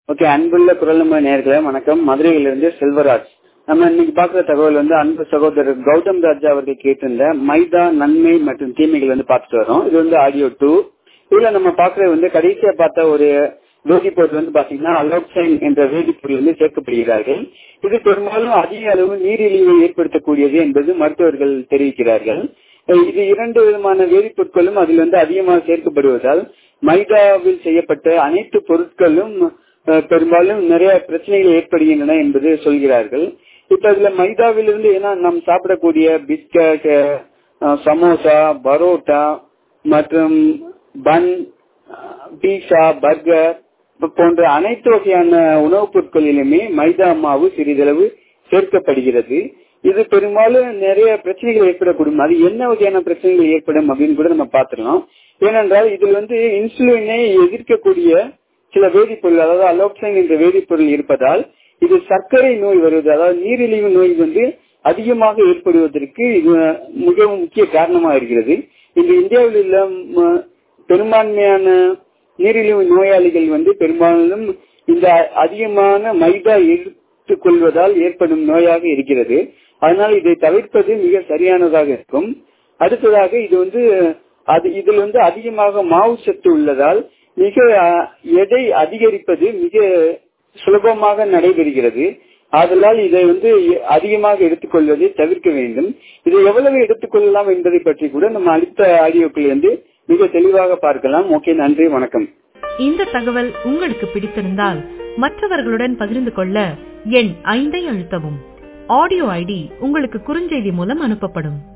okay அன்புள்ள குரல் நம்ம நேர்களே வணக்கம் மதுரையிலிருந்து செல்வராஜ் நம்ம இன்னைக்கு பாக்குற தகவல் வந்து அன்பு சகோதரர் கௌதம் ராஜா அவர்கள் கேட்டிருந்த மைதா நன்மை மற்றும் தீமைகள் வந்து பார்த்துட்டு வரோம் இது வந்து ஆடியோ டூ இதுல நம்ம பாக்குறது வந்து கடைசியா பார்த்த ஒரு வேதிப்பொருள் வந்து பாத்தீங்கன்னா அலோக்சைன் என்ற வேதிப்பொருள் வந்து சேர்க்கப்படுகிறார்கள் இது பெரும்பாலும் அதிக அளவு நீரிழிவை ஏற்படுத்தக்கூடியது என்பது மருத்துவர்கள் தெரிவிக்கிறார்கள் இது இரண்டு விதமான வேதிப்பொருட்களும் அதில் வந்து அதிகமாக சேர்க்கப்படுவதால் மைதாவில் செய்யப்பட்ட அனைத்து பொருட்களும் பெரும்பாலும் நிறைய பிரச்சனைகள் ஏற்படுகின்றன என்பது சொல்கிறார்கள் இப்ப இதுல மைதாவிலிருந்து ஏன்னா நாம் சாப்பிடக்கூடிய பிஸ்கட் சமோசா பரோட்டா மற்றும் பன் பீஸா பர்கர் போன்ற அனைத்து வகையான உணவுப் பொருட்களிலுமே மைதா மாவு சிறிதளவு சேர்க்கப்படுகிறது இது பெரும்பாலும் நிறைய பிரச்சனைகள் ஏற்படக்கூடும் அது என்ன வகையான பிரச்சனைகள் ஏற்படும் அப்படின்னு கூட நம்ம பார்த்துக்கலாம் ஏனென்றால் இதில் வந்து இன்சுலினை எதிர்க்கக்கூடிய சில வேதிப்பொருள் அதாவது அலோக்சைன் என்ற வேதிப்பொருள் இருப்பதால் இது சர்க்கரை நோய் வருவது அதாவது நீரிழிவு நோய் வந்து அதிகமாக ஏற்படுவதற்கு இது மிகவும் முக்கிய காரணமாக இருக்கிறது இந்த இந்தியாவில் உள்ள பெரும்பான்மையான நீரிழிவு நோயாளிகள் வந்து பெரும்பாலும் இந்த அதிகமான மைதா எடுத்துக் கொள்வதால் ஏற்படும் நோயாக இருக்கிறது அதனால் இதை தவிர்ப்பது மிக சரியானதாக இருக்கும் அடுத்ததாக இது வந்து அது இதில் வந்து அதிகமாக மாவு சத்து உள்ளதால் மிக எடை அதிகரிப்பது மிக சுலபமாக நடைபெறுகிறது ஆதலால் இதை வந்து அதிகமாக எடுத்துக்கொள்வதை தவிர்க்க வேண்டும் இதை எவ்வளவு எடுத்துக்கொள்ளலாம் என்பதை பற்றி கூட நம்ம அடுத்த ஆடியோக்கள் வந்து மிக தெளிவாக பார்க்கலாம் ஓகே நன்றி வணக்கம் இந்த தகவல் உங்களுக்கு பிடித்திருந்தால் மற்றவர்களுடன் பகிர்ந்து கொள்ள எண் ஐந்தை அழுத்தவும் ஆடியோ ஐடி உங்களுக்கு குறுஞ்செய்தி மூலம் அனுப்பப்படும்